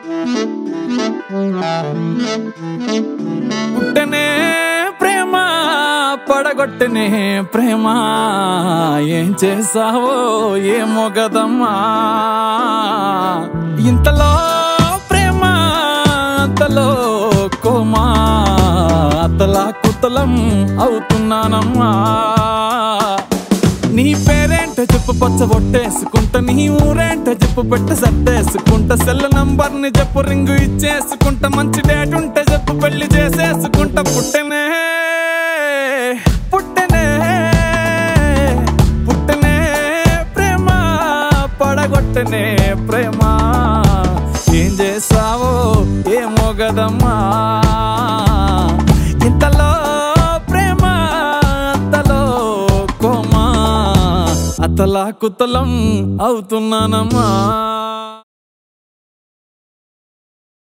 పుట్టనే ప్రేమ పడగొట్టనే ప్రేమ ఏం చేసావో ఏమో గదమ్మా ఇంతలో ప్రేమ అంతలో కోమా అతలా కుతలం అవుతున్నానమ్మా నీ పేరేంటో చెప్పు పచ్చ ఒట్టేసుకుంటా నీ ఊరేంటో చెప్పు పెట్ట సర్దేసుకుంటా సెల్ నంబర్ ని చెప్పు రింగు ఇచ్చేసుకుంటా మంచి డేట్ ఉంటే చెప్పు పెళ్లి చేసేసుకుంటా పుట్టనే పుట్టనే పుట్టనే ప్రేమ పడగొట్టనే ప్రేమ ఏం చేసావో ఏమో గదమ్మా ఇంతలో ప్రేమ అంతలో కోమా అతలా కుతలం అవుతున్నానమ్మా